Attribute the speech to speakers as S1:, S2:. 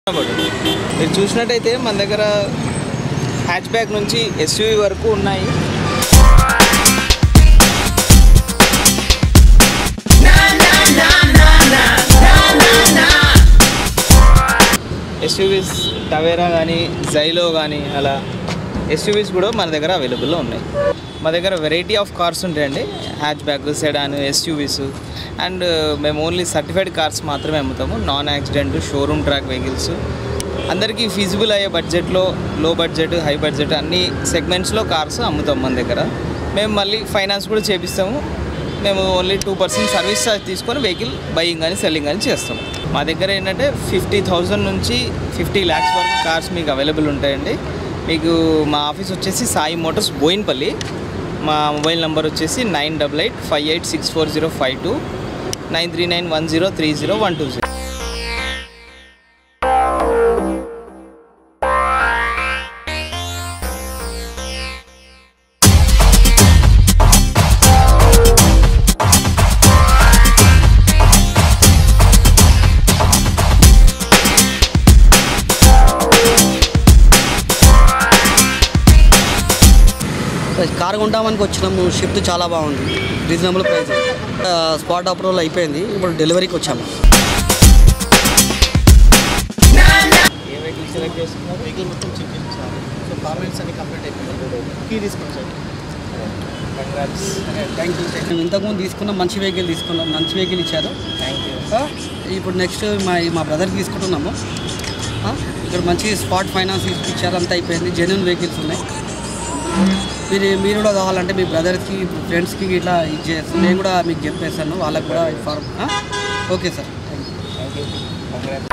S1: పడుతుంది మీరు చూసినట్టయితే మన దగ్గర హ్యాచ్ బ్యాక్ నుంచి ఎస్యూవి వరకు ఉన్నాయి ఎస్యూవీస్ టవేరా కానీ జైలో కానీ అలా ఎస్యూవీస్ కూడా మన దగ్గర అవైలబుల్లో ఉన్నాయి మా దగ్గర వెరైటీ ఆఫ్ కార్స్ ఉంటాయండి hatchback sedan SUVs and మేము ఓన్లీ సర్టిఫైడ్ కార్స్ మాత్రమే అమ్ముతాము non accident showroom track vehicles అందరికీ ఫీజిబుల్ అయ్యే బడ్జెట్లో లో బడ్జెట్ హై బడ్జెట్ అన్ని సెగ్మెంట్స్లో కార్స్ అమ్ముతాం మన దగ్గర మేము మళ్ళీ ఫైనాన్స్ కూడా చేపిస్తాము మేము only two percent service charge తీసుకొని వెహికల్ బయింగ్ కానీ సెల్లింగ్ కానీ చేస్తాం మా దగ్గర ఏంటంటే ఫిఫ్టీ థౌజండ్ నుంచి ఫిఫ్టీ ల్యాక్స్ వరకు కార్స్ మీకు అవైలబుల్ ఉంటాయండి మీకు మా ఆఫీస్ వచ్చేసి సాయి మోటార్స్ బోయిన్పల్లి మా మొబైల్ నెంబర్ వచ్చేసి nine double eight five eight six four zero five two nine three nine one zero three zero one two zero
S2: car కొంటామనికి వచ్చినాము షిఫ్ట్ చాలా బాగుంది రీజనబుల్ ప్రైస్ స్పాట్ అప్రూవల్ అయిపోయింది ఇప్పుడు డెలివరీకి వచ్చాము
S1: ఏ వెహికల్ సెలెక్ట్ చేసుకున్నారు
S2: వెహికల్ మొత్తం చెక్ చేయించాలి సో ఫార్మాలిటీస్ అన్ని కంప్లీట్ అయిపోయింది కీ తీసుకొచ్చాను
S1: కంగ్రాట్స్
S2: థ్యాంక్ యూ మేము ఇంతకుముందు తీసుకున్నాం మంచి వెహికల్ తీసుకున్నాం మంచి వెహికల్ ఇచ్చారు
S1: థ్యాంక్ యూ
S2: ఆ, ఇప్పుడు నెక్స్ట్ మా మా బ్రదర్కి తీసుకుంటున్నాము ఆ, ఇక్కడ మంచి స్పాట్ ఫైనాన్స్ ఇచ్చారు అంతా అయిపోయింది జెన్యున్ వెహికల్స్ ఉన్నాయి మీరు మీరు కూడా కావాలంటే మీ బ్రదర్స్కి ఫ్రెండ్స్కి ఇట్లా ఇది చేస్తాను నేను కూడా మీకు చెప్పేస్తాను వాళ్ళకి కూడా inform okay sir thank you
S1: thank you congrats